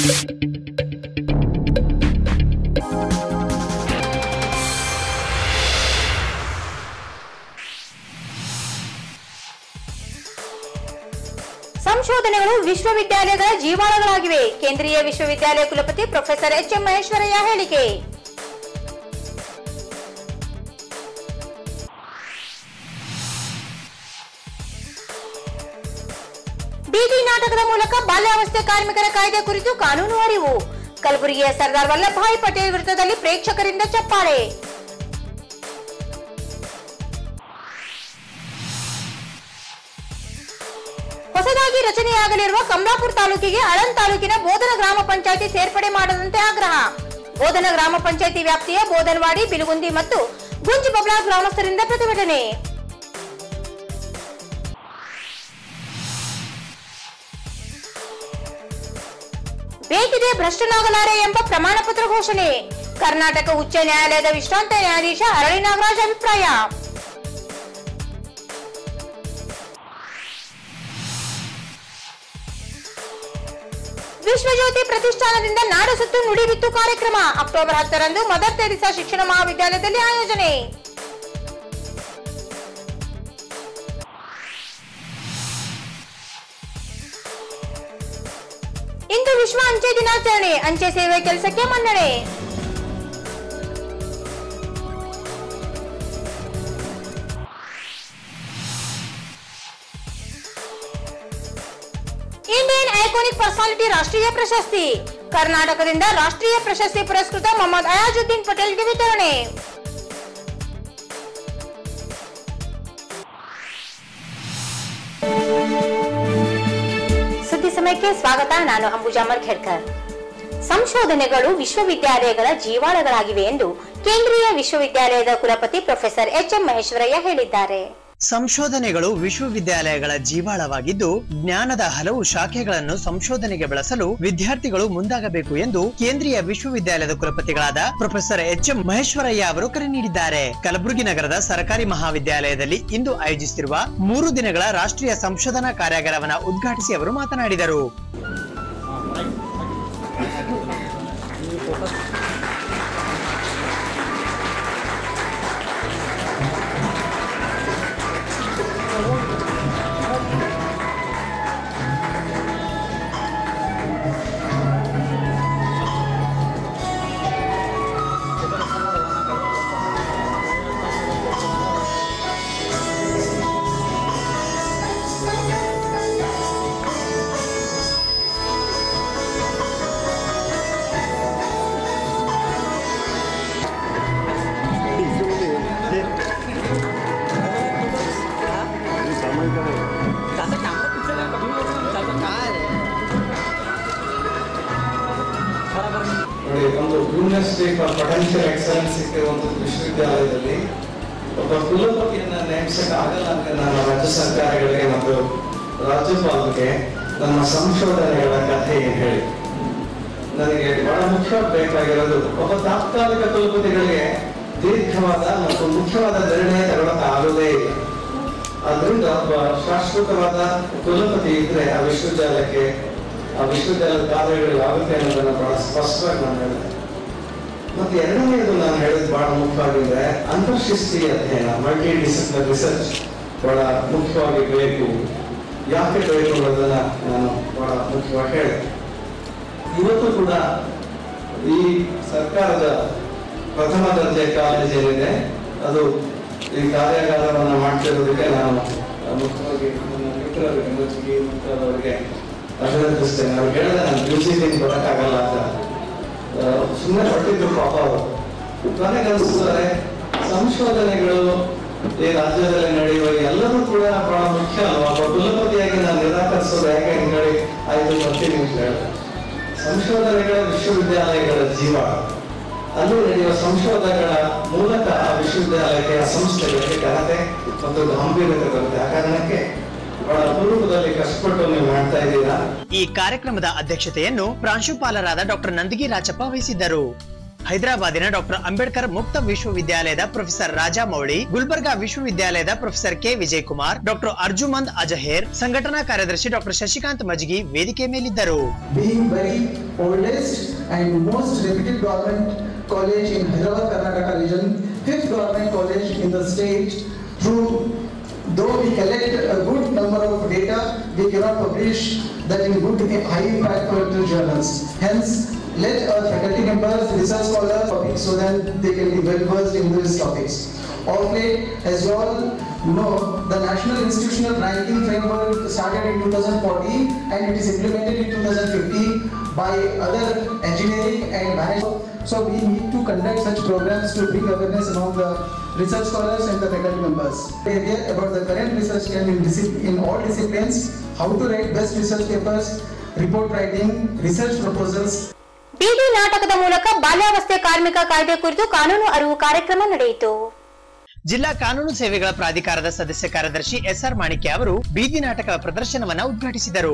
ಸಂಶೋಧನೆಗಳು ವಿಶ್ವವಿದ್ಯಾಲಯಗಳ ಜೀವಾಳಗಳಾಗಿವೆ ಕೇಂದ್ರೀಯ ವಿಶ್ವವಿದ್ಯಾಲಯ ಕುಲಪತಿ ಪ್ರೊಫೆಸರ್ ಎಚ್ ಎಂ ಮಹೇಶ್ವರಯ್ಯ ಹೇಳಿಕೆ ಬೀದಿ ನಾಟಕದ ಮೂಲಕ ಬಾಲ್ಯಾವಸ್ಥೆ ಕಾರ್ಮಿಕರ ಕಾಯ್ದೆ ಕುರಿತು ಕಾನೂನು ಅರಿವು ಕಲಬುರಗಿಯ ಸರ್ದಾರ್ ವಲ್ಲಭಾಯ್ ಪಟೇಲ್ ವೃತ್ತದಲ್ಲಿ ಪ್ರೇಕ್ಷಕರಿಂದ ಚಪ್ಪಾಳೆ ಹೊಸದಾಗಿ ರಚನೆಯಾಗಲಿರುವ ಕಮಲಾಪುರ ತಾಲೂಕಿಗೆ ಅಳನ್ ತಾಲೂಕಿನ ಬೋಧನ ಗ್ರಾಮ ಪಂಚಾಯಿತಿ ಸೇರ್ಪಡೆ ಮಾಡದಂತೆ ಆಗ್ರಹ ಬೋಧನ ಗ್ರಾಮ ಪಂಚಾಯಿತಿ ವ್ಯಾಪ್ತಿಯ ಬೋಧನವಾಡಿ ಬಿಲಗುಂದಿ ಮತ್ತು ಗುಂಜಿಬಬ್ಲಾ ಗ್ರಾಮಸ್ಥರಿಂದ ಪ್ರತಿಭಟನೆ ಬೇಕಿದೆ ಭ್ರಷ್ಟನಾಗಲಾರೆ ಎಂಬ ಪ್ರಮಾಣ ಪತ್ರ ಘೋಷಣೆ ಕರ್ನಾಟಕ ಉಚ್ಚ ನ್ಯಾಯಾಲಯದ ವಿಶ್ರಾಂತ ನ್ಯಾಯಾಧೀಶ ಅರಳಿ ನಾಗರಾಜ್ ಅಭಿಪ್ರಾಯ ವಿಶ್ವಜ್ಯೋತಿ ಪ್ರತಿಷ್ಠಾನದಿಂದ ನಾಡು ಸುತ್ತು ನುಡಿ ಬಿತ್ತು ಕಾರ್ಯಕ್ರಮ ಅಕ್ಟೋಬರ್ ಹತ್ತರಂದು ಮದರ್ ತೆರಿಸಾ ಶಿಕ್ಷಣ ಮಹಾವಿದ್ಯಾಲಯದಲ್ಲಿ ಆಯೋಜನೆ ಇಂದು ವಿಶ್ವ ಅಂಚೆ ದಿನಾಚರಣೆ ಅಂಚೆ ಸೇವೆ ಕೆಲಸಕ್ಕೆ ಮನ್ನಣೆ ಇಂಡಿಯನ್ ಐಕಾನಿಕ್ ಪರ್ಸನಾಲಿಟಿ ರಾಷ್ಟ್ರೀಯ ಪ್ರಶಸ್ತಿ ಕರ್ನಾಟಕದಿಂದ ರಾಷ್ಟ್ರೀಯ ಪ್ರಶಸ್ತಿ ಪುರಸ್ಕೃತ ಮೊಹಮ್ಮದ್ ಅಯಾಜುದ್ದೀನ್ ಪಟೇಲ್ಗೆ ವಿತರಣೆ ಸುದ್ದಿ ಸಮಯಕ್ಕೆ ಸ್ವಾಗತ ನಾನು ಅಂಬುಜಾ ಮರ್ಖೇಡ್ಕರ್ ಸಂಶೋಧನೆಗಳು ವಿಶ್ವವಿದ್ಯಾಲಯಗಳ ಜೀವಾಳಗಳಾಗಿವೆ ಎಂದು ಕೇಂದ್ರೀಯ ವಿಶ್ವವಿದ್ಯಾಲಯದ ಕುಲಪತಿ ಪ್ರೊಫೆಸರ್ ಎಚ್ ಎಂ ಮಹೇಶ್ವರಯ್ಯ ಹೇಳಿದ್ದಾರೆ ಸಂಶೋಧನೆಗಳು ವಿಶ್ವವಿದ್ಯಾಲಯಗಳ ಜೀವಾಳವಾಗಿದ್ದು ಜ್ಞಾನದ ಹಲವು ಶಾಖೆಗಳನ್ನು ಸಂಶೋಧನೆಗೆ ಬಳಸಲು ವಿದ್ಯಾರ್ಥಿಗಳು ಮುಂದಾಗಬೇಕು ಎಂದು ಕೇಂದ್ರೀಯ ವಿಶ್ವವಿದ್ಯಾಲಯದ ಕುಲಪತಿಗಳಾದ ಪ್ರೊಫೆಸರ್ ಎಚ್ ಎಂ ಮಹೇಶ್ವರಯ್ಯ ಅವರು ಕರೆ ನೀಡಿದ್ದಾರೆ ಕಲಬುರಗಿ ನಗರದ ಸರ್ಕಾರಿ ಮಹಾವಿದ್ಯಾಲಯದಲ್ಲಿ ಇಂದು ಆಯೋಜಿಸಿರುವ ಮೂರು ದಿನಗಳ ರಾಷ್ಟ್ರೀಯ ಸಂಶೋಧನಾ ಕಾರ್ಯಾಗಾರವನ್ನು ಉದ್ಘಾಟಿಸಿ ಅವರು ಮಾತನಾಡಿದರು ನೋಡಿ ಒಂದು ಯೂನಿವರ್ಸಿಟಿ ಫಾರ್ ಪೊಟೆನ್ಷಿಯಲ್ ಎಕ್ಸಲೆನ್ಸ್ ಇಟ್ಟಿರುವಂಥದ್ದು ವಿಶ್ವವಿದ್ಯಾಲಯದಲ್ಲಿ ಒಬ್ಬ ಕುಲಪತಿಯನ್ನ ನೇಮಿಸಕ್ಕೆ ಆಗಲ್ಲ ಅಂತ ನಾನು ರಾಜ್ಯ ಸರ್ಕಾರಗಳಿಗೆ ಮತ್ತು ರಾಜ್ಯಪಾಲರಿಗೆ ನಮ್ಮ ಸಂಶೋಧನೆಗಳ ಕಥೆ ಏನು ಹೇಳಿ ನನಗೆ ಬಹಳ ಮುಖ್ಯವಾಗಿ ಬೇಕಾಗಿರೋದು ಒಬ್ಬ ತಾತ್ಕಾಲಿಕ ಕುಲಪತಿಗಳಿಗೆ ದೀರ್ಘವಾದ ಮತ್ತು ಮುಖ್ಯವಾದ ನಿರ್ಣಯ ತಗೊಳಕ್ಕೆ ಆಗೋದೇ ಇಲ್ಲ ಅದರಿಂದ ಒಬ್ಬ ಶಾಶ್ವತವಾದ ಕುಲಪತಿ ಇದ್ರೆ ಆ ವಿಶ್ವವಿದ್ಯಾಲಯಕ್ಕೆ ಆ ವಿಶ್ವವಿದ್ಯಾಲಯದ ಕಾರ್ಯಗಳು ಆಗುತ್ತೆ ಅನ್ನೋದನ್ನ ಬಹಳ ಸ್ಪಷ್ಟವಾಗಿ ನಾನು ಹೇಳಿದೆ ಮತ್ತೆ ಎರಡನೆಯದು ನಾನು ಹೇಳಿದ್ ಬಹಳ ಮುಖ್ಯವಾಗಿದೆ ಅಂತರ್ಶಿಸ್ತಿ ಅಧ್ಯಯನ ಮಲ್ಟಿ ಡಿಸಿಪ್ಲಿನ್ ರಿಸರ್ಚ್ ಬಹಳ ಮುಖ್ಯವಾಗಿ ಬೇಕು ಯಾಕೆ ಬೇಕು ಅನ್ನೋದನ್ನ ನಾನು ಬಹಳ ಮುಖ್ಯವಾಗಿ ಹೇಳಿದೆ ಇವತ್ತು ಕೂಡ ಈ ಸರ್ಕಾರದ ಪ್ರಥಮ ದರ್ಜೆ ಕಾಲೇಜ್ ಏನಿದೆ ಅದು ಈ ಕಾರ್ಯಾಗಾರವನ್ನು ಮಾಡ್ತಿರೋದಕ್ಕೆ ನಾನು ಮುಖ್ಯವಾಗಿ ನನ್ನ ಮಿತ್ರರಿಗೆ ಮುಚ್ಚಿಗೆ ಮುಂತಾದವರಿಗೆ ಅಭಿನಂದಿಸ್ತೇನೆ ಅವ್ರು ಹೇಳಿದ್ರೆ ನಾನು ಮ್ಯೂಸಿಕ್ ಬರೋಕ್ಕಾಗಲ್ಲ ಅಂತ ಸುಮ್ಮನೆ ಹೊಟ್ಟಿದ್ರು ಪಾಪ ಅವರು ನನಗನ್ನಿಸ್ತಾರೆ ಸಂಶೋಧನೆಗಳು ಈ ರಾಜ್ಯದಲ್ಲಿ ನಡೆಯುವ ಎಲ್ಲವೂ ಕೂಡ ಬಹಳ ಮುಖ್ಯ ಅಲ್ವಾ ಒಬ್ಬ ಕುಲಪತಿಯಾಗಿ ನಾನು ನಿರಾಕರಿಸೋದು ಯಾಕೆ ಅಂತ ಹೇಳಿ ಆಯ್ತು ಬರ್ತೀನಿ ಅಂತ ಹೇಳಿದೆ ಸಂಶೋಧನೆಗಳ ವಿಶ್ವವಿದ್ಯಾಲಯಗಳ ಜೀವ ಅಲ್ಲಿ ನಡೆಯುವ ಸಂಶೋಧನೆಗಳ ಮೂಲಕ ಆ ವಿಶ್ವವಿದ್ಯಾಲಯಕ್ಕೆ ಆ ಸಂಸ್ಥೆಗಳಿಗೆ ಘನತೆ ಮತ್ತು ಗಂಭೀರತೆ ಬರುತ್ತೆ ಆ ಕಾರಣಕ್ಕೆ ಬಹಳ ಅಪರೂಪದಲ್ಲಿ ಕಷ್ಟಪಟ್ಟು ನೀವು ಮಾಡ್ತಾ ಇದ್ದೀರಾ ಈ ಕಾರ್ಯಕ್ರಮದ ಅಧ್ಯಕ್ಷತೆಯನ್ನು ಪ್ರಾಂಶುಪಾಲರಾದ ಡಾಕ್ಟರ್ ನಂದಗಿ ರಾಚಪ್ಪ ವಹಿಸಿದ್ದರು ಹೈದರಾಬಾದಿನ ಡಾಕ್ಟರ್ ಅಂಬೇಡ್ಕರ್ ಮುಕ್ತ ವಿಶ್ವವಿದ್ಯಾಲಯದ ಪ್ರೊಫೆಸರ್ ರಾಜಾ ಮೌಳಿ ಗುಲ್ಬರ್ಗಾ ವಿಶ್ವವಿದ್ಯಾಲಯದ professor K Vijay Kumar doctor Arjumand Azher ಸಂಘಟನಾ ಕಾರ್ಯದರ್ಶಿ ಡಾಕ್ಟರ್ ಶಶಿಕಾಂತ್ ಮಜ್ಗಿ ವೇದಿಕೆ ಮೇಲಿದ್ದರು being very oldest and most reputed government college in Hyderabad, Karnataka region, fifth government college in the state, through though we collect a good number of data, we cannot publish that in good high impact political journals. Hence, let our faculty members, research scholars, topics so that they can be well versed in these topics. Of late, as you all know, the National Institutional Ranking Framework started in 2014 and it is implemented in 2015 by other engineering and management. So we need to conduct such programs to bring awareness among the research scholars and the faculty members. Area about the current research trend in, discip- in all disciplines, how to write best research papers, report writing, research proposals, ಬೀದಿ ನಾಟಕದ ಮೂಲಕ ಬಾಲ್ಯಾವಸ್ಥೆ ಕಾರ್ಮಿಕ ಕಾಯ್ದೆ ಕುರಿತು ಕಾನೂನು ಅರಿವು ಕಾರ್ಯಕ್ರಮ ನಡೆಯಿತು ಜಿಲ್ಲಾ ಕಾನೂನು ಸೇವೆಗಳ ಪ್ರಾಧಿಕಾರದ ಸದಸ್ಯ ಕಾರ್ಯದರ್ಶಿ ಎಸ್ಆರ್ ಮಾಣಿಕ್ಯ ಅವರು ಬೀದಿ ನಾಟಕ ಪ್ರದರ್ಶನವನ್ನ ಉದ್ಘಾಟಿಸಿದರು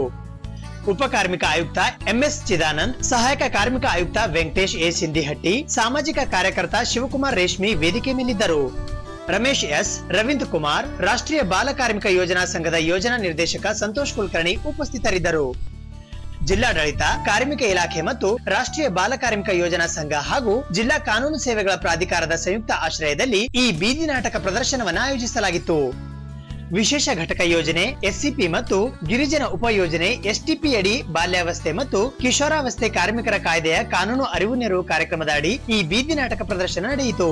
ಉಪ ಕಾರ್ಮಿಕ ಆಯುಕ್ತ ಎಂಎಸ್ ಚಿದಾನಂದ್ ಸಹಾಯಕ ಕಾರ್ಮಿಕ ಆಯುಕ್ತ ವೆಂಕಟೇಶ್ ಎ ಸಿಂಧಿಹಟ್ಟಿ ಸಾಮಾಜಿಕ ಕಾರ್ಯಕರ್ತ ಶಿವಕುಮಾರ್ ರೇಷ್ಮಿ ವೇದಿಕೆ ಮೇಲಿದ್ದರು ರಮೇಶ್ ಎಸ್ ರವೀಂದ್ರ ಕುಮಾರ್ ರಾಷ್ಟ್ರೀಯ ಬಾಲ ಕಾರ್ಮಿಕ ಯೋಜನಾ ಸಂಘದ ಯೋಜನಾ ನಿರ್ದೇಶಕ ಸಂತೋಷ್ ಕುಲಕರ್ಣಿ ಉಪಸ್ಥಿತರಿದ್ದರು ಜಿಲ್ಲಾಡಳಿತ ಕಾರ್ಮಿಕ ಇಲಾಖೆ ಮತ್ತು ರಾಷ್ಟ್ರೀಯ ಬಾಲ ಕಾರ್ಮಿಕ ಯೋಜನಾ ಸಂಘ ಹಾಗೂ ಜಿಲ್ಲಾ ಕಾನೂನು ಸೇವೆಗಳ ಪ್ರಾಧಿಕಾರದ ಸಂಯುಕ್ತ ಆಶ್ರಯದಲ್ಲಿ ಈ ಬೀದಿ ನಾಟಕ ಪ್ರದರ್ಶನವನ್ನ ಆಯೋಜಿಸಲಾಗಿತ್ತು ವಿಶೇಷ ಘಟಕ ಯೋಜನೆ ಎಸ್ಸಿಪಿ ಮತ್ತು ಗಿರಿಜನ ಉಪಯೋಜನೆ ಎಸ್ಟಿಪಿ ಅಡಿ ಬಾಲ್ಯಾವಸ್ಥೆ ಮತ್ತು ಕಿಶೋರಾವಸ್ಥೆ ಕಾರ್ಮಿಕರ ಕಾಯ್ದೆಯ ಕಾನೂನು ಅರಿವು ನೆರವು ಕಾರ್ಯಕ್ರಮದ ಅಡಿ ಈ ಬೀದಿ ನಾಟಕ ಪ್ರದರ್ಶನ ನಡೆಯಿತು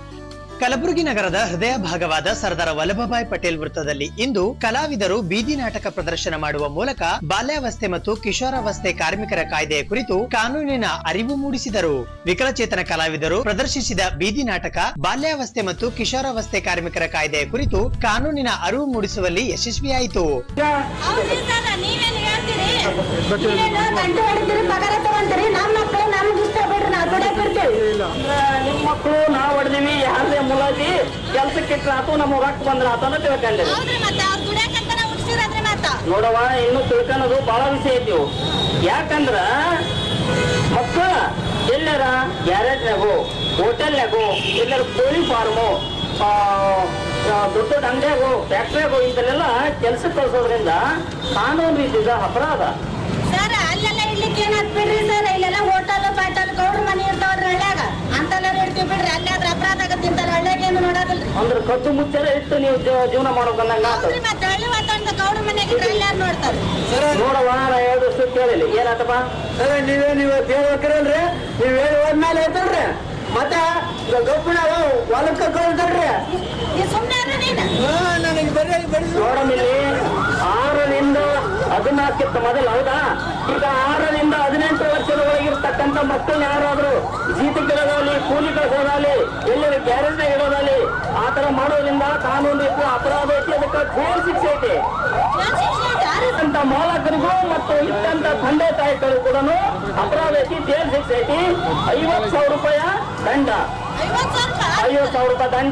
ಕಲಬುರಗಿ ನಗರದ ಹೃದಯ ಭಾಗವಾದ ಸರ್ದಾರ ವಲ್ಲಭಭಾಯ್ ಪಟೇಲ್ ವೃತ್ತದಲ್ಲಿ ಇಂದು ಕಲಾವಿದರು ಬೀದಿ ನಾಟಕ ಪ್ರದರ್ಶನ ಮಾಡುವ ಮೂಲಕ ಬಾಲ್ಯಾವಸ್ಥೆ ಮತ್ತು ಕಿಶೋರಾವಸ್ಥೆ ಕಾರ್ಮಿಕರ ಕಾಯ್ದೆಯ ಕುರಿತು ಕಾನೂನಿನ ಅರಿವು ಮೂಡಿಸಿದರು ವಿಕಲಚೇತನ ಕಲಾವಿದರು ಪ್ರದರ್ಶಿಸಿದ ಬೀದಿ ನಾಟಕ ಬಾಲ್ಯಾವಸ್ಥೆ ಮತ್ತು ಕಿಶೋರಾವಸ್ಥೆ ಕಾರ್ಮಿಕರ ಕಾಯ್ದೆಯ ಕುರಿತು ಕಾನೂನಿನ ಅರಿವು ಮೂಡಿಸುವಲ್ಲಿ ಯಶಸ್ವಿಯಾಯಿತು ಹೌದ್ರಿ ಸರ್ ನೀವೇನ್ ಹೇಳ್ತೀರಿ ನೀವೇನು ಗಂಟೆ ಹೊಡಿತೀರಿ ಪಗಾರ ತಗೊಂತೀರಿ ನಮ್ಮ ಮಕ್ಕಳು ನಮ್ಗೆ ಇಷ್ಟ ಬಿಡ್ರಿ ನಾವು ದುಡಿಯಕ್ ಬಿಡ್ತೀವಿ ನಿಮ್ಮ ಮಕ್ಕಳು ನಾವು ಹೊಡೆದಿವಿ ಯಾರದೇ ಮುಲಾಜಿ ಕೆಲ್ಸಕ್ಕೆ ಇಟ್ರೆ ಆತು ನಮ್ಮ ರೊಕ್ಕ ಬಂದ್ರೆ ಆತನ ತಿಳ್ಕೊಂಡೆ ಹೌದ್ರಿ ಮತ್ತೆ ಅವ್ರು ದುಡಿಯಕಂತ ನಾವು ಹುಡ್ಸಿರದ್ರಿ ಮತ್ತ ನೋಡವ ಇನ್ನು ತಿಳ್ಕೊಳೋದು ಬಹಳ ವಿಷಯ ಐತಿ ಇವು. ಯಾಕಂದ್ರ ಮಕ್ಕಳ ಎಲ್ಲರ ಗ್ಯಾರೇಜ್ನಾಗು ಹೋಟೆಲ್ನಾಗು ಎಲ್ಲರ ಕೋಳಿ ಫಾರ್ಮು ದೊಡ್ಡ ದೊಡ್ಡ ಅಂಗಡಿಯಾಗು ಫ್ಯಾಕ್ಟ್ರಿಯಾಗು ಇಂಥಲ್ಲೆಲ್ಲ ಕೆಲ್ಸಕ್ಕೆ ಕಳ್ಸೋದ್ರಿಂದ ಕಾನೂನು ರೀತಿಗ ಅಪರಾಧ ಸರ್ ಅಲ್ಲೆಲ್ಲ ಇಡ್ಲಿಕ್ಕೆ ಏನಾದ್ ಬಿಡ್ರಿ ಸರ್ ಇಲ್ಲೆಲ್ಲ ಹೋಟೆಲ್ ಪಾಟಲ್ ಗೌಡ್ರ ಮನೆ ಇರ್ತಾವ್ರಿ ಹಳ್ಳ್ಯಾಗ ಅಂತೆಲ್ಲ ಇಡ್ತೀವಿ ಬಿಡ್ರಿ ಅಲ್ಲಿ ಆದ್ರ ಅಪರಾಧ ಆಗತ್ತಿಂತಾರ ಹಳ್ಳ್ಯಾಗ ಏನು ನೋಡೋದಿಲ್ರಿ ಅಂದ್ರೆ ಕದ್ದು ಮುಚ್ಚರ ಇಟ್ಟು ನೀವು ಜೀವ- ಜೀವನ ಮಾಡ್ಬೇಕಂದಂಗ ಆತು ಹೌದ್ರಿ ಮತ್ತೆ ಹಳ್ಳಿ ವಾತಾವರಣ ಗೌಡ್ರ ಮನೆಗೆ ಅಲ್ಲಿ ಯಾರು ನೋಡ್ತಾರೆ ನೋಡವ ನಾ ಹೇಳಿದಷ್ಟು ಕೇಳಿಲ್ಲ ಏನಾತಪ್ಪ ನೀವೇ ನೀವು ಹೇಳ್ಬೇಕಿರಲ್ರಿ ನೀವ್ ಹೇಳಿ ಹೋದ್ಮೇಲೆ ಐತಲ್ರಿ ಮತ್ತೆ ಗಪ್ಪು ನಾವು ಹೊಲಕ್ಕ ಕಳ್ತಲ್ರಿ ನೀ ಸುಮ್ಮನೆ ನೀನು ನನಗೆ ಬರೀ ಬರೀ ನೋಡಮಿಲ್ಲಿ ಆರರಿಂದ ಹದಿನಾಲ್ಕಿಂತ ಮೊದಲು ಹೌದಾ ಈಗ ಆರರಿಂದ ಹದಿನೆಂಟು ವರ್ಷದ ಒಳಗಿರ್ತಕ್ಕಂಥ ಮಕ್ಕಳು ಯಾರಾದ್ರೂ ಜೀತಕ್ಕೆ ಇಡೋದಾಗಲಿ ಕೂಲಿ ಕಳಿಸೋದಾಗಲಿ ಎಲ್ಲರ ಗ್ಯಾರೇಜ್ ಇಡೋದಾಗಲಿ ಆ ತರ ಮಾಡೋದ್ರಿಂದ ಕಾನೂನು ರೀತಿ ಅಪರಾಧ ಐತಿ ಅದಕ್ಕೆ ಜೈಲು ಶಿಕ್ಷೆ ಐತಿ ಅಂತ ಮಾಲಕರಿಗೂ ಮತ್ತು ಇಟ್ಟಂತ ತಂದೆ ತಾಯಿಗಳು ಕೂಡ ಅಪರಾಧ ಐತಿ ಜೈಲು ಶಿಕ್ಷೆ ಐತಿ ಐವತ್ತು ಸಾವಿರ ರೂಪಾಯಿ ದಂಡ ಐವತ್ತು ಸಾವಿರ ರೂಪಾಯಿ ಐವತ್ತು ಸಾವಿರ ರೂಪಾಯಿ ದಂಡ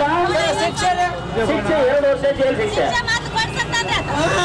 ಶಿಕ್ಷೆ ಎರಡು ವರ್ಷ ಜೈಲು ಶಿಕ್ಷೆ ಮಾತು ಕೊಡ್ಸಂತಂದ್ರೆ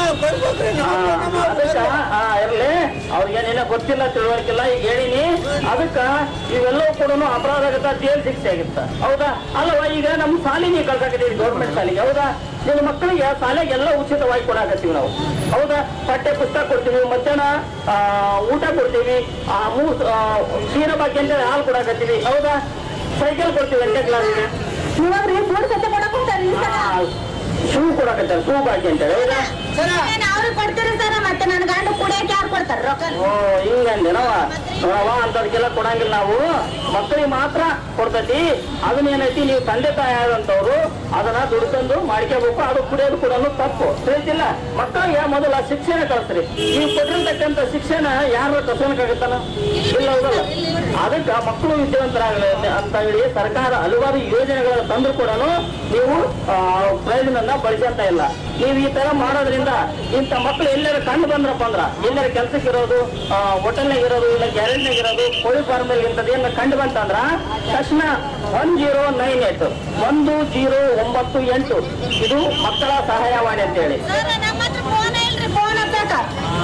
ಅದಕ್ಕ ಇರ್ಲಿ ಅವ್ರಿಗೇನೇನೋ ಗೊತ್ತಿಲ್ಲ ತಿಳುವಳಿಕಿಲ್ಲ ಈಗ ಹೇಳಿನಿ ಅದಕ್ಕ ಇವೆಲ್ಲವೂ ಕೂಡ ಅಪರಾಧ ಆಗತ್ತ ಜೈಲ್ ಶಿಕ್ಷೆ ಆಗಿತ್ತ ಹೌದಾ ಅಲ್ಲವಾ ಈಗ ನಮ್ಮ ಶಾಲಿಗೆ ಕಳ್ಸಾಕತ್ತೀವಿ ಗೌರ್ಮೆಂಟ್ ಶಾಲೆಗೆ ಹೌದಾ ನಿಮ್ಮ ಮಕ್ಕಳಿಗೆ ಶಾಲೆಗೆ ಎಲ್ಲ ಉಚಿತವಾಗಿ ಕೊಡಾಕತ್ತೀವಿ ನಾವು ಹೌದಾ ಪಠ್ಯ ಪುಸ್ತಕ ಕೊಡ್ತೀವಿ ಮಧ್ಯಾಹ್ನ ಆ, ಊಟ ಕೊಡ್ತೀವಿ ಆ ಮೂ ಆ, ಕ್ಷೀರ ಭಾಗ್ಯ ಅಂತೇಳಿ ಹಾಲು ಕೊಡಾಕತ್ತೀವಿ ಹೌದಾ ಸೈಕಲ್ ಕೊಡ್ತೀವಿ ಎಂಟನೇ ಕ್ಲಾಸ್ಗೆ ನೀವಾಗ್ರಿ ಮೂರು ಸತಿ ಕೊಡಕ್ ಹೋಗ್ತಾರಿ ಶೂ ಕೊಡಾಕತ್ತಾರೆ ಶೂ ಭಾಗ್ಯ ಅಂತೇಳಿ ಹೌದಾ ಅವ್ರಿಗೆ ಕೊಡ್ತೀರಿ ಸರ್ ಮತ್ತೆ ನನ್ನ ಗಂಡ ಕುಡಿಯಕ್ಕೆ ಯಾರು ಕೊಡ್ತಾರ ರೊಕ್ಕ ಓ ಹಿಂಗಂದೇನವ ನೋಡವ ಅಂತದಕ್ಕೆಲ್ಲ ಕೊಡಂಗಿಲ್ಲ ನಾವು ಮಕ್ಕಳಿಗೆ ಮಾತ್ರ ಕೊಡ್ತೈತಿ ಅದನ್ನ ಏನೈತಿ ನೀವು ತಂದೆ ತಾಯಿ ಆದಂತವ್ರು ಅದನ್ನ ದುಡ್ಕೊಂಡು ಮಾಡ್ಕೋಬೇಕು ಅದು ಕುಡಿಯೋದು ಕೂಡ ತಪ್ಪು ತಿಳಿತಿಲ್ಲ ಮಕ್ಕಳಿಗೆ ಮೊದಲ ಶಿಕ್ಷಣ ಕಳಿಸ್ರಿ ನೀವು ಕೊಟ್ಟಿರ್ತಕ್ಕಂಥ ಶಿಕ್ಷಣ ಯಾರು ಕಸೋನಕ್ಕಾಗತ್ತಲ್ಲ ಇಲ್ಲ ಹೌದಲ್ಲ ಅದಕ್ಕೆ ಮಕ್ಕಳು ವಿದ್ಯಾವಂತರಾಗಲಿ ಅಂತ ಹೇಳಿ ಸರ್ಕಾರ ಹಲವಾರು ಯೋಜನೆಗಳನ್ನು ತಂದ್ರು ಕೂಡ ನೀವು ಆ, ಪ್ರಯೋಜನ ಬಳಸಂತ ಇಲ್ಲ ನೀವು ಈ ತರ ಮಾಡೋದ್ರಿಂದ ಇಂಥ ಮಕ್ಕಳು ಎಲ್ಲರ ಕಂಡು ಬಂದ್ರಪ್ಪ ಅಂದ್ರ ಎಲ್ಲರ ಕೆಲ್ಸಕ್ಕೆ ಇರೋದು ಹೋಟೆಲ್ನಾಗ ಇರೋದು ಇಲ್ಲ ಗ್ಯಾರೇಜ್ನಾಗ ಇರೋದು ಕೋಳಿ ಫಾರ್ಮ್ ಇಂಥದ್ದೇನ ಕಂಡು ಬಂತಂದ್ರ ತಕ್ಷಣ ಒನ್ ಜೀರೋ ನೈನ್ ಏಟ್ ಒಂದು ಜೀರೋ ಒಂಬತ್ತು ಎಂಟು ಇದು ಮಕ್ಕಳ ಸಹಾಯವಾಣಿ ಅಂತ ಹೇಳಿ ಸರ್ ನಮ್ಮ ಹತ್ರ ಫೋನ್ ಇಲ್ರಿ ಫೋನ್ ಹತ್ತಾಕ ಫೋನ್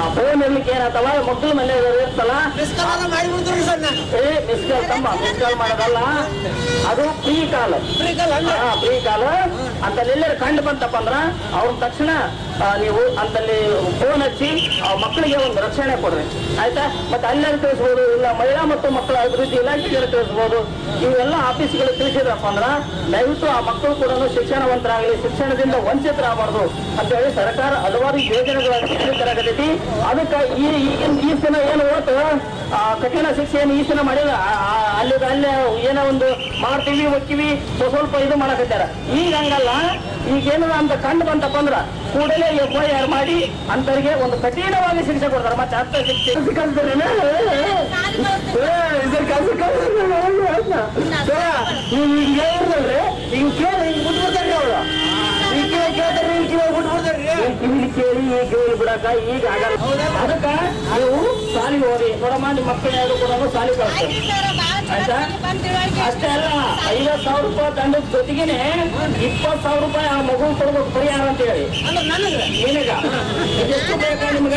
ಇರ್ಲಿಕ್ಕೆ ಏನಾತಲ್ಲ ಮಕ್ಕಳ ಮನೆ ಇರ್ತಲ್ಲ ಮಾಡಿಬಿಡ್ತೀರಿ ಸರ್ ನಾ ಏ ಮಿಸ್ ಕಾಲ್ ತಮ್ಮ ಮಿಸ್ ಕಾಲ್ ಮಾಡೋದಲ್ಲ ಅದು ಫ್ರೀ ಕಾಲ್ ಫ್ರೀ ಕಾಲ್ ಅಲ್ಲ? ಫ್ರೀ ಕಾಲ್ ಅಂತಲ್ಲೆಲ್ಲರೂ ಕಂಡು ಬಂತಪ್ಪ ಅಂದ್ರ ಅವ್ರ ತಕ್ಷಣ ಆ, ನೀವು ಅಂತಲ್ಲಿ ಫೋನ್ ಹಚ್ಚಿ ಆ ಮಕ್ಕಳಿಗೆ ಒಂದು ರಕ್ಷಣೆ ಕೊಡ್ರಿ ಆಯ್ತಾ ಮತ್ತೆ ಅಲ್ಲೆಲ್ಲ ತಿಳಿಸ್ಬೋದು ಇಲ್ಲ ಮಹಿಳಾ ಮತ್ತು ಮಕ್ಕಳ ಅಭಿವೃದ್ಧಿ ಇಲಾಖೆಗೆ ತಿಳಿಸ್ಬೋದು ಇವೆಲ್ಲ ಆಫೀಸ್ಗಳು ತಿಳಿಸಿದ್ರಪ್ಪ ಅಂದ್ರ ದಯವಿಟ್ಟು ಆ ಮಕ್ಕಳು ಕೂಡ ಶಿಕ್ಷಣವಂತರಾಗಲಿ ಶಿಕ್ಷಣದಿಂದ ವಂಚಿತರಾಗಬಾರ್ದು ಅಂತ ಹೇಳಿ ಸರ್ಕಾರ ಹಲವಾರು ಯೋಜನೆಗಳನ್ನು ತರಗತೈತಿ ಅದಕ್ಕೆ ಈ ಈಗಿನ ಈ ದಿನ ಏನು ಓಟು ಆ, ಕಠಿಣ ಶಿಕ್ಷೆ ಏನು ಈ ದಿನ ಮಾಡಿಲ್ಲ ಆ- ಆ- ಅಲ್ಲಿ ಅಲ್ಲೇ ಏನೋ ಒಂದು ಮಾಡ್ತೀವಿ ಒಕ್ಕಿವಿ ಸ್ವಲ್ಪ ಸ್ವಲ್ಪ ಇದು ಮಾಡಕತ್ತಾರ ಈಗ ಹಂಗಲ್ಲ ಈಗ ಏನದ ಅಂತ ಕಂಡು ಬಂತಪ್ಪ ಅಂದ್ರ ಕೂಡಲೇ ಎಫ್ ಐ ಆರ್ ಮಾಡಿ ಅಂತವರಿಗೆ ಒಂದು ಕಠಿಣವಾಗಿ ಶಿಕ್ಷೆ ಕೊಡ್ತಾರೆ ಮತ್ತೆ ಅರ್ಥ ಶಿಕ್ಷೆ ಕಲ್ತಾರೇನ? ಏ, ಇದ್ರ ಕೆಲ್ಸ ಕಲ್ತಾರೇನ? ಏ, ನೀವ್ ಈಗ ಹೇಳಿದ್ರಲ್ರಿ ಈಗ ಕೇಳಿ ಈಗ ಬಿಟ್ಬಿಡ್ತಾರ್ರಿ ಅವ್ರು ಈಗ ಕೇಳಿ ಕೇಳ್ತಾರ್ರಿ ಈಗ ಕೇಳಿ ಬಿಟ್ಬಿಡ್ತಾರ್ರಿ ಇಲ್ಲಿ ಕೇಳಿ ಈಗ ಕೇಳಿ ಬಿಡಕ ಈಗ ಆಗಲ್ಲ ಅದಕ್ಕ ನೀವು ಸಾಲಿಗೆ ಹೋಗಿ ನೋಡಮ್ಮ ನಿಮ್ಮ ಮಕ್ಕಳು ಯಾರು ಕೂಡ ಸಾಲಿಗೆ ಕಳಿಸ್ತಾರೆ ಆಯ್ತಾ ಅಷ್ಟೇ ಅಲ್ಲ ಐವತ್ ಸಾವಿರ ರೂಪಾಯಿ ದಂಡದ ಜೊತೆಗೇನೆ ಇಪ್ಪತ್ ಸಾವಿರ ರೂಪಾಯಿ ಆ ಮಗು ಕೊಡ್ಬೇಕು ಪರಿಹಾರ ಅಂತ ಹೇಳಿ ನಿನಗ ಎಷ್ಟು ಬೇಕಾ ನಿಮ್ಗ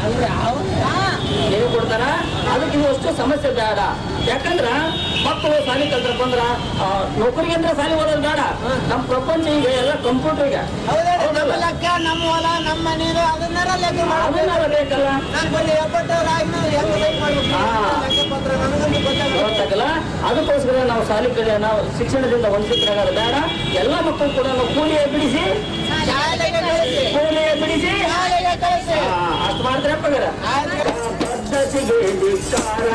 ನೀವು ಕೊಡ್ತಾರ ಅದಕ್ಕೆ ನೀವು ಅಷ್ಟು ಸಮಸ್ಯೆ ಬೇಡ ಯಾಕಂದ್ರ ಮಕ್ಕಳು ಸಾಲಿ ಕಲ್ತ್ರ ಬಂದ್ರ ಆ, ನೌಕರಿಗೆ ಅಂದ್ರೆ ಸಾಲಿ ಓದೋದು ಬೇಡ ನಮ್ ಪ್ರಪಂಚ ಈಗ ಎಲ್ಲ ಕಂಪ್ಯೂಟರ್ ಈಗ ನಮ್ಮ ಲೆಕ್ಕ ನಮ್ಮ ಹೊಲ ನಮ್ಮ ಮನೇನು ಅದನ್ನೆಲ್ಲ ಲೆಕ್ಕ ಮಾಡ್ಬೇಕು ಅದನ್ನಾರ ಬೇಕಲ್ಲ ನಾನು ಬರೀ ಎಪ್ಪತ್ತವ್ರು ಆಗಿ ನಾವು ಹೆಂಗ್ ಲೆಕ್ಕ ಮಾಡ್ಬೇಕು ಹಾ. ಲೆಕ್ಕ ಪತ್ರ ನನಗಂತೂ ಗೊತ್ತಾಗಲ್ಲ ಗೊತ್ತಾಗಲ್ಲ ಅದಕ್ಕೋಸ್ಕರ ನಾವು ಶಾಲೆ ಕಡೆ ನಾವು ಶಿಕ್ಷಣದಿಂದ ವಂಚಿತರಾಗೋದು ಬೇಡ ಎಲ್ಲ ಮಕ್ಕಳು ಕೂಡ ನಾವು ಕೂಲಿಯ ಬಿಡಿಸಿ ಶಾಲೆಗೆ ಕಳಿಸಿ ಕೂಲಿಯ ಬಿಡಿಸಿ ಶಾಲೆಗೆ ಕಳಿಸಿ ಆ, ಅಷ್ಟು ಮಾಡಿದ್ರೆ ಪಗರ ಪದ್ಧತಿಗೆ ಧಿಕ್ಕಾರ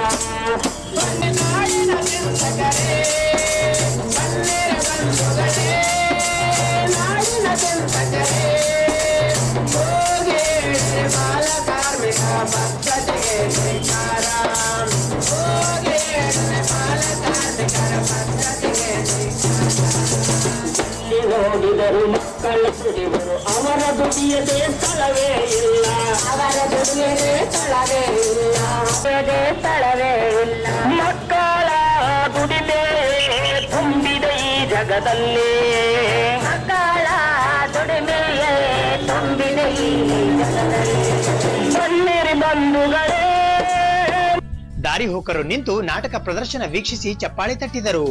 ಎಲ್ಲಿ ನೋಡಿದರು ಮಕ್ಕಳ ದುಡಿವರು ಅವರ ದುಡಿಯದೆ ಸ್ಥಳವೇ ಇಲ್ಲ ಅವರ ದುಡಿಯದೆ ಸ್ಥಳವೇ ಇಲ್ಲ ದುಡಿಯದೆ ಸ್ಥಳವೇ ಇಲ್ಲ ಮಕ್ಕಳ ದುಡಿಮೆ ತುಂಬಿದ ಈ ಜಗದಲ್ಲಿ ಮಕ್ಕಳ ದುಡಿಮೆಯೇ ತುಂಬಿದ ಈ ಜಗದಲ್ಲಿ ಬನ್ನಿರಿ ಬಂಧುಗಳೇ ದಾರಿ ಹೋಕರು ನಿಂತು ನಾಟಕ ಪ್ರದರ್ಶನ ವೀಕ್ಷಿಸಿ ಚಪ್ಪಾಳೆ ತಟ್ಟಿದರು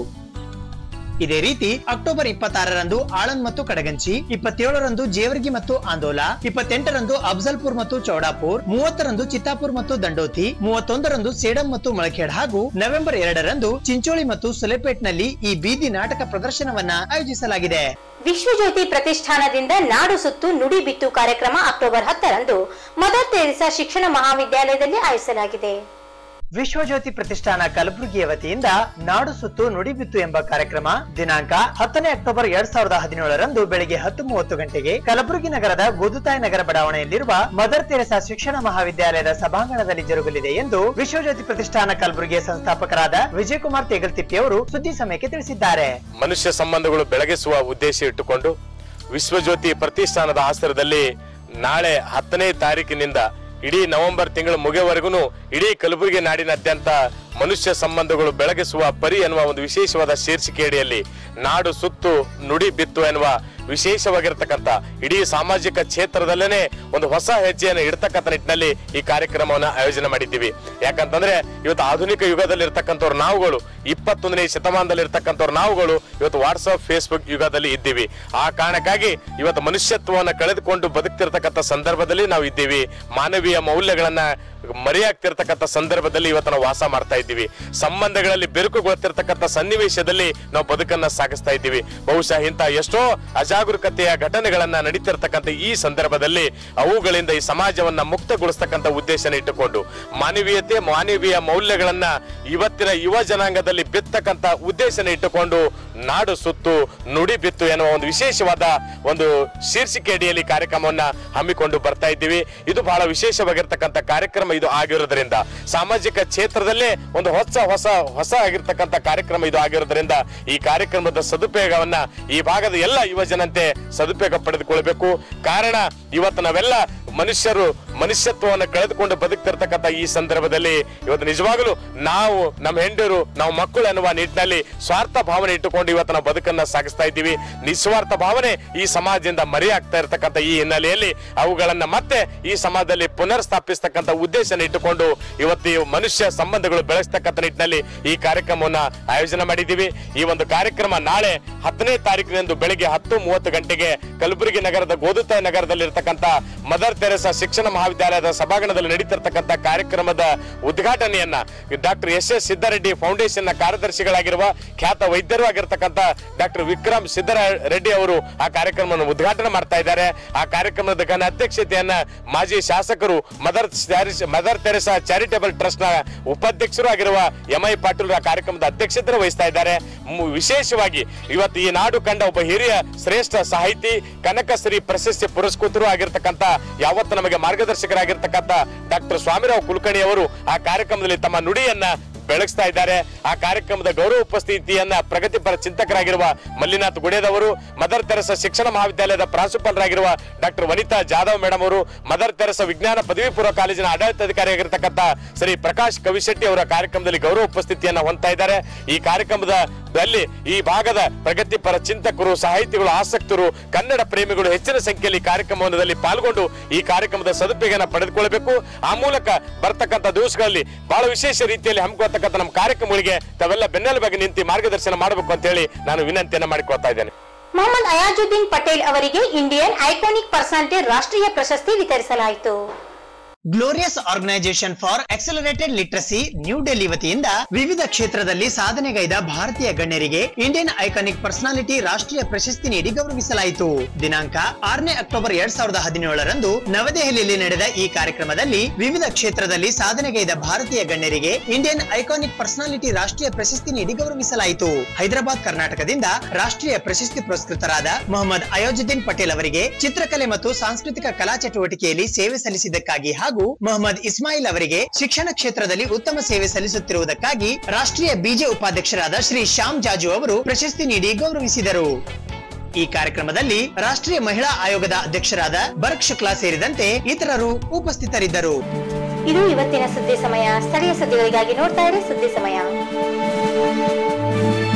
ಇದೇ ರೀತಿ ಅಕ್ಟೋಬರ್ ಇಪ್ಪತ್ತಾರರಂದು ಆಳಂದ್ ಮತ್ತು ಕಡಗಂಚಿ ಇಪ್ಪತ್ತೇಳರಂದು ಜೇವರ್ಗಿ ಮತ್ತು ಆಂದೋಲ ಇಪ್ಪತ್ತೆಂಟರಂದು ಅಫ್ಜಲ್ಪುರ್ ಮತ್ತು ಚೌಡಾಪುರ್ ಮೂವತ್ತರಂದು ಚಿತ್ತಾಪುರ್ ಮತ್ತು ದಂಡೋತಿ ಮೂವತ್ತೊಂದರಂದು ಸೇಡಂ ಮತ್ತು ಮಳಖೇಡ್ ಹಾಗೂ ನವೆಂಬರ್ ಎರಡರಂದು ಚಿಂಚೋಳಿ ಮತ್ತು ಸುಲೆಪೇಟ್ನಲ್ಲಿ ಈ ಬೀದಿ ನಾಟಕ ಪ್ರದರ್ಶನವನ್ನ ಆಯೋಜಿಸಲಾಗಿದೆ ವಿಶ್ವಜ್ಯೋತಿ ಪ್ರತಿಷ್ಠಾನದಿಂದ ನಾಡು ಸುತ್ತು ನುಡಿ ಬಿತ್ತು ಕಾರ್ಯಕ್ರಮ ಅಕ್ಟೋಬರ್ ಹತ್ತರಂದು ಮದರ್ ತೆರೇಸಾ ಶಿಕ್ಷಣ ಮಹಾವಿದ್ಯಾಲಯದಲ್ಲಿ ಆಯೋಜಿಸಲಾಗಿದೆ ವಿಶ್ವಜ್ಯೋತಿ ಪ್ರತಿಷ್ಠಾನ ಕಲಬುರಗಿಯ ವತಿಯಿಂದ ನಾಡು ಸುತ್ತು ನುಡಿಬಿತ್ತು ಎಂಬ ಕಾರ್ಯಕ್ರಮ ದಿನಾಂಕ ಹತ್ತನೇ ಅಕ್ಟೋಬರ್ ಎರಡ್ ಸಾವಿರದ ಹದಿನೇಳರಂದು ಬೆಳಿಗ್ಗೆ ಹತ್ತು ಮೂವತ್ತು ಗಂಟೆಗೆ ಕಲಬುರಗಿ ನಗರದ ಗೋದುತಾಯಿ ನಗರ ಬಡಾವಣೆಯಲ್ಲಿರುವ ಮದರ್ ತೆರೆಸಾ ಶಿಕ್ಷಣ ಮಹಾವಿದ್ಯಾಲಯದ ಸಭಾಂಗಣದಲ್ಲಿ ಜರುಗಲಿದೆ ಎಂದು ವಿಶ್ವಜ್ಯೋತಿ ಪ್ರತಿಷ್ಠಾನ ಕಲಬುರಗಿಯ ಸಂಸ್ಥಾಪಕರಾದ ವಿಜಯಕುಮಾರ್ ತೇಗಲ್ತಿಪ್ಪಿ ಅವರು ಸುದ್ದಿ ಸಮಯಕ್ಕೆ ತಿಳಿಸಿದ್ದಾರೆ ಮನುಷ್ಯ ಸಂಬಂಧಗಳು ಬೆಳಗಿಸುವ ಉದ್ದೇಶ ಇಟ್ಟುಕೊಂಡು ವಿಶ್ವಜ್ಯೋತಿ ಪ್ರತಿಷ್ಠಾನದ ಆಶ್ರಯದಲ್ಲಿ ನಾಳೆ ಹತ್ತನೇ ತಾರೀಕಿನಿಂದ ಇಡೀ ನವೆಂಬರ್ ತಿಂಗಳ ಮುಗಿಯವರೆಗೂ ಇಡೀ ಕಲಬುರಗಿ ನಾಡಿನಾದ್ಯಂತ ಮನುಷ್ಯ ಸಂಬಂಧಗಳು ಬೆಳಗಿಸುವ ಪರಿ ಎನ್ನುವ ಒಂದು ವಿಶೇಷವಾದ ಶೀರ್ಷಿಕೆಯಡಿಯಲ್ಲಿ ನಾಡು ಸುತ್ತು ನುಡಿ ಬಿತ್ತು ಎನ್ನುವ ವಿಶೇಷವಾಗಿರ್ತಕ್ಕಂಥ ಇಡೀ ಸಾಮಾಜಿಕ ಕ್ಷೇತ್ರದಲ್ಲೇನೆ ಒಂದು ಹೊಸ ಹೆಜ್ಜೆಯನ್ನು ಇಡ್ತಕ್ಕಂಥ ನಿಟ್ಟಿನಲ್ಲಿ ಈ ಕಾರ್ಯಕ್ರಮವನ್ನು ಆಯೋಜನೆ ಮಾಡಿದ್ದೀವಿ ಯಾಕಂತಂದ್ರೆ ಇವತ್ತು ಆಧುನಿಕ ಯುಗದಲ್ಲಿ ಇರ್ತಕ್ಕಂಥವ್ರು ನಾವುಗಳು ಇಪ್ಪತ್ತೊಂದನೇ ಶತಮಾನದಲ್ಲಿ ಇರ್ತಕ್ಕಂಥವ್ರು ನಾವುಗಳು ಇವತ್ತು ವಾಟ್ಸಪ್ ಫೇಸ್ಬುಕ್ ಯುಗದಲ್ಲಿ ಇದ್ದೀವಿ ಆ ಕಾರಣಕ್ಕಾಗಿ ಇವತ್ತು ಮನುಷ್ಯತ್ವವನ್ನು ಕಳೆದುಕೊಂಡು ಬದುಕ್ತಿರ್ತಕ್ಕಂಥ ಸಂದರ್ಭದಲ್ಲಿ ನಾವು ಇದ್ದೀವಿ ಮಾನವೀಯ ಮೌಲ್ಯಗಳನ್ನ ಮರೆಯಾಗ್ತಿರ್ತಕ್ಕಂಥ ಸಂದರ್ಭದಲ್ಲಿ ಇವತ್ತು ನಾವು ವಾಸ ಮಾಡ್ತಾ ಇದ್ದೀವಿ ಸಂಬಂಧಗಳಲ್ಲಿ ಬೆರುಕುಗೊಳ್ತಿರ್ತಕ್ಕಂಥ ಸನ್ನಿವೇಶದಲ್ಲಿ ನಾವು ಬದುಕನ್ನ ಸಾಗಿಸ್ತಾ ಇದ್ದೀವಿ ಬಹುಶಃ ಇಂಥ ಎಷ್ಟೋ ಅಜಾಗರೂಕತೆಯ ಘಟನೆಗಳನ್ನ ನಡೀತಿರ್ತಕ್ಕಂಥ ಈ ಸಂದರ್ಭದಲ್ಲಿ ಅವುಗಳಿಂದ ಈ ಸಮಾಜವನ್ನ ಮುಕ್ತಗೊಳಿಸ್ತಕ್ಕಂಥ ಉದ್ದೇಶನ ಇಟ್ಟುಕೊಂಡು ಮಾನವೀಯತೆ ಮಾನವೀಯ ಮೌಲ್ಯಗಳನ್ನ ಇವತ್ತಿನ ಯುವ ಜನಾಂಗದಲ್ಲಿ ಬಿತ್ತಕ್ಕಂಥ ಉದ್ದೇಶನ ಇಟ್ಟುಕೊಂಡು ನಾಡು ಸುತ್ತು ನುಡಿ ಬಿತ್ತು ಎನ್ನುವ ಒಂದು ವಿಶೇಷವಾದ ಒಂದು ಶೀರ್ಷಿಕೆ ಅಡಿಯಲ್ಲಿ ಕಾರ್ಯಕ್ರಮವನ್ನ ಹಮ್ಮಿಕೊಂಡು ಬರ್ತಾ ಇದ್ದೀವಿ ಇದು ಬಹಳ ವಿಶೇಷವಾಗಿರ್ತಕ್ಕಂಥ ಕಾರ್ಯಕ್ರಮ ಇದು ಆಗಿರೋದ್ರಿಂದ ಸಾಮಾಜಿಕ ಕ್ಷೇತ್ರದಲ್ಲೇ ಒಂದು ಹೊಸ ಹೊಸ ಹೊಸ ಆಗಿರ್ತಕ್ಕಂಥ ಕಾರ್ಯಕ್ರಮ ಇದು ಆಗಿರೋದ್ರಿಂದ ಈ ಕಾರ್ಯಕ್ರಮದ ಸದುಪಯೋಗವನ್ನ ಈ ಭಾಗದ ಎಲ್ಲ ಯುವ ಜನತೆ ಸದುಪಯೋಗ ಪಡೆದುಕೊಳ್ಬೇಕು ಕಾರಣ ಇವತ್ತು ನಾವೆಲ್ಲ ಮನುಷ್ಯರು ಮನುಷ್ಯತ್ವವನ್ನು ಕಳೆದುಕೊಂಡು ಬದುಕ್ತಿರ್ತಕ್ಕಂಥ ಈ ಸಂದರ್ಭದಲ್ಲಿ ಇವತ್ತು ನಿಜವಾಗಲೂ ನಾವು ನಮ್ಮ ಹೆಂಡರು ನಾವು ಮಕ್ಕಳು ಎನ್ನುವ ನಿಟ್ಟಿನಲ್ಲಿ ಸ್ವಾರ್ಥ ಭಾವನೆ ಇಟ್ಟುಕೊಂಡು ಇವತ್ತು ನಾವು ಬದುಕನ್ನ ಸಾಗಿಸ್ತಾ ಇದ್ದೀವಿ ನಿಸ್ವಾರ್ಥ ಭಾವನೆ ಈ ಸಮಾಜದಿಂದ ಮರೆಯಾಗ್ತಾ ಇರ್ತಕ್ಕಂಥ ಈ ಹಿನ್ನೆಲೆಯಲ್ಲಿ ಅವುಗಳನ್ನ ಮತ್ತೆ ಈ ಸಮಾಜದಲ್ಲಿ ಪುನರ್ ಸ್ಥಾಪಿಸ್ತಕ್ಕಂಥ ಉದ್ದೇಶನ ಇಟ್ಟುಕೊಂಡು ಇವತ್ತು ಈ ಮನುಷ್ಯ ಸಂಬಂಧಗಳು ಬೆಳೆಸ್ತಕ್ಕಂಥ ನಿಟ್ಟಿನಲ್ಲಿ ಈ ಕಾರ್ಯಕ್ರಮವನ್ನ ಆಯೋಜನೆ ಮಾಡಿದ್ದೀವಿ ಈ ಒಂದು ಕಾರ್ಯಕ್ರಮ ನಾಳೆ ಹತ್ತನೇ ತಾರೀಕಿನಂದು ಬೆಳಿಗ್ಗೆ ಹತ್ತು ಮೂವತ್ತು ಗಂಟೆಗೆ ಕಲಬುರಗಿ ನಗರದ ಗೋದುತ ನಗರದಲ್ಲಿ ಇರತಕ್ಕಂತ ಮದರ್ ತೆರೆಸಾ ಶಿಕ್ಷಣ ಮಹಾವಿದ್ಯಾಲಯದ ಸಭಾಂಗಣದಲ್ಲಿ ನಡೀತಿರ್ತಕ್ಕಂಥ ಕಾರ್ಯಕ್ರಮದ ಉದ್ಘಾಟನೆಯನ್ನ doctor S S Siddareddy foundation ನ ಕಾರ್ಯದರ್ಶಿಗಳಾಗಿರುವ ಖ್ಯಾತ ವೈದ್ಯರು ಆಗಿರ್ತಕ್ಕಂಥ ಡಾಕ್ಟರ್ ವಿಕ್ರಮ್ ಸಿದ್ದರ ರೆಡ್ಡಿ ಅವರು ಆ ಕಾರ್ಯಕ್ರಮವನ್ನು ಉದ್ಘಾಟನೆ ಮಾಡ್ತಾ ಇದ್ದಾರೆ ಆ ಕಾರ್ಯಕ್ರಮದ ಘನ ಅಧ್ಯಕ್ಷತೆಯನ್ನ ಮಾಜಿ ಶಾಸಕರು ಮದರ್ ಚಾರಿ- ಮದರ್ ತೆರೆಸಾ ಚಾರಿಟೇಬಲ್ ಟ್ರಸ್ಟ್ ನ ಉಪಾಧ್ಯಕ್ಷರು ಆಗಿರುವ ಎಂ ಐ ಪಾಟೀಲ್ ಆ ಕಾರ್ಯಕ್ರಮದ ಅಧ್ಯಕ್ಷತೆ ವಹಿಸ್ತಾ ಇದ್ದಾರೆ ಮು- ವಿಶೇಷವಾಗಿ ಇವತ್ತು ಈ ನಾಡು ಕಂಡ ಒಬ್ಬ ಹಿರಿಯ ಶ್ರೇಷ್ಠ ಸಾಹಿತಿ ಕನಕಶ್ರೀ ಪ್ರಶಸ್ತಿ ಪುರಸ್ಕೃತರು ಆಗಿರ್ತಕ್ಕಂಥ ಯಾವತ್ತು ನಮಗೆ ಮಾರ್ಗದರ್ಶಕರಾಗಿರ್ತಕ್ಕಂಥ ಡಾಕ್ಟರ್ ಸ್ವಾಮಿರಾವ್ ಕುಲಕರ್ಣಿ ಅವರು ಆ ಕಾರ್ಯಕ್ರಮದಲ್ಲಿ ತಮ್ಮ ನುಡಿಯನ್ನ ಬೆಳಗಿಸ್ತಾ ಇದ್ದಾರೆ ಆ ಕಾರ್ಯಕ್ರಮದ ಗೌರವ ಉಪಸ್ಥಿತಿಯನ್ನ ಪ್ರಗತಿಪರ ಚಿಂತಕರಾಗಿರುವ ಮಲ್ಲಿನಾಥ್ ಗುಡೇದವರು ಮದರ್ ತೆರಸ ಶಿಕ್ಷಣ ಮಹಾವಿದ್ಯಾಲಯದ ಪ್ರಾಂಶುಪಾಲರಾಗಿರುವ ಡಾಕ್ಟರ್ ವನಿತಾ ಜಾಧವ್ ಮೇಡಮ್ ಅವರು ಮದರ್ ತೆರಸ ವಿಜ್ಞಾನ ಪದವಿ ಪೂರ್ವ ಕಾಲೇಜಿನ ಆಡಳಿತಾಧಿಕಾರಿಯಾಗಿರ್ತಕ್ಕಂಥ ಶ್ರೀ ಪ್ರಕಾಶ್ ಕವಿಶೆಟ್ಟಿ ಅವರ ಕಾರ್ಯಕ್ರಮದಲ್ಲಿ ಗೌರವ ಉಪಸ್ಥಿತಿಯನ್ನ ಹೊಂದ್ತಾ ಇದ್ದಾರೆ ಈ ಕಾರ್ಯಕ್ರಮದ ದಲ್ಲಿ ಈ ಭಾಗದ ಪ್ರಗತಿಪರ ಚಿಂತಕರು ಸಾಹಿತಿಗಳು ಆಸಕ್ತರು ಕನ್ನಡ ಪ್ರೇಮಿಗಳು ಹೆಚ್ಚಿನ ಸಂಖ್ಯೆಯಲ್ಲಿ ಈ ಕಾರ್ಯಕ್ರಮದಲ್ಲಿ ಪಾಲ್ಗೊಂಡು ಈ ಕಾರ್ಯಕ್ರಮದ ಸದುಪಯೋಗನ ಪಡೆದುಕೊಳ್ಳಬೇಕು ಆ ಮೂಲಕ ಬರ್ತಕ್ಕಂಥ ದಿವಸಗಳಲ್ಲಿ ಬಹಳ ವಿಶೇಷ ರೀತಿಯಲ್ಲಿ ಹಮ್ಮಿಕೊಳ್ತಕ್ಕಂಥ ನಮ್ಮ ಕಾರ್ಯಕ್ರಮಗಳಿಗೆ ತಾವೆಲ್ಲ ಬೆನ್ನೆಲುಬಾಗಿ ನಿಂತು ಮಾರ್ಗದರ್ಶನ ಮಾಡಬೇಕು ಅಂತ ಹೇಳಿ ನಾನು ವಿನಂತಿಯನ್ನ ಮಾಡಿಕೊಳ್ತಾ ಇದ್ದೇನೆ ಮೊಹಮ್ಮದ್ ಅಯಾಜುದ್ದೀನ್ ಪಟೇಲ್ ಅವರಿಗೆ ಇಂಡಿಯನ್ ಐಕಾನಿಕ್ ಪರ್ಸನಾಲಿಟಿ ರಾಷ್ಟ್ರೀಯ ಪ್ರಶಸ್ತಿ ವಿತರಿಸಲಾಯಿತು glorious organisation for accelerated literacy new Delhi ವತಿಯಿಂದ ವಿವಿಧ ಕ್ಷೇತ್ರದಲ್ಲಿ ಸಾಧನೆಗೈದ ಭಾರತೀಯ ಗಣ್ಯರಿಗೆ ಇಂಡಿಯನ್ ಐಕಾನಿಕ್ ಪರ್ಸನಾಲಿಟಿ ರಾಷ್ಟ್ರೀಯ ಪ್ರಶಸ್ತಿ ನೀಡಿ ಗೌರವಿಸಲಾಯಿತು ದಿನಾಂಕ ಆರನೇ ಅಕ್ಟೋಬರ್ ಎರಡ್ ಸಾವಿರದ ಹದಿನೇಳರಂದು ನವದೆಹಲಿಯಲ್ಲಿ ನಡೆದ ಈ ಕಾರ್ಯಕ್ರಮದಲ್ಲಿ ವಿವಿಧ ಕ್ಷೇತ್ರದಲ್ಲಿ ಸಾಧನೆಗೈದ ಭಾರತೀಯ ಗಣ್ಯರಿಗೆ ಇಂಡಿಯನ್ ಐಕಾನಿಕ್ ಪರ್ಸನಾಲಿಟಿ ರಾಷ್ಟ್ರೀಯ ಪ್ರಶಸ್ತಿ ನೀಡಿ ಗೌರವಿಸಲಾಯಿತು ಹೈದರಾಬಾದ್ ಕರ್ನಾಟಕದಿಂದ ರಾಷ್ಟ್ರೀಯ ಪ್ರಶಸ್ತಿ ಪುರಸ್ಕೃತರಾದ ಮೊಹಮ್ಮದ್ ಅಯೋಜುದ್ದೀನ್ ಪಟೇಲ್ ಅವರಿಗೆ ಚಿತ್ರಕಲೆ ಮತ್ತು ಸಾಂಸ್ಕೃತಿಕ ಕಲಾ ಚಟುವಟಿಕೆಯಲ್ಲಿ ಸೇವೆ ಸಲ್ಲಿಸಿದ್ದಕ್ಕಾಗಿ ಹಾಗೂ ಮೊಹಮ್ಮದ್ ಇಸ್ಮಾಯಿಲ್ ಅವರಿಗೆ ಶಿಕ್ಷಣ ಕ್ಷೇತ್ರದಲ್ಲಿ ಉತ್ತಮ ಸೇವೆ ಸಲ್ಲಿಸುತ್ತಿರುವುದಕ್ಕಾಗಿ ರಾಷ್ಟ್ರೀಯ ಬಿಜೆ ಉಪಾಧ್ಯಕ್ಷರಾದ ಶ್ರೀ ಶ್ಯಾಮ್ ಜಾಜು ಅವರು ಪ್ರಶಸ್ತಿ ನೀಡಿ ಗೌರವಿಸಿದರು ಈ ಕಾರ್ಯಕ್ರಮದಲ್ಲಿ ರಾಷ್ಟ್ರೀಯ ಮಹಿಳಾ ಆಯೋಗದ ಅಧ್ಯಕ್ಷರಾದ ಬರ್ಕ್ ಶುಕ್ಲಾ ಸೇರಿದಂತೆ ಇತರರು ಉಪಸ್ಥಿತರಿದ್ದರು ಇದು ಇವತ್ತಿನ ಸುದ್ದಿ ಸಮಯ ಸ್ಥಳೀಯ ಸುದ್ದಿಗಳಿಗಾಗಿ ನೋಡ್ತಾ ಇರಿ ಸುದ್ದಿ ಸಮಯ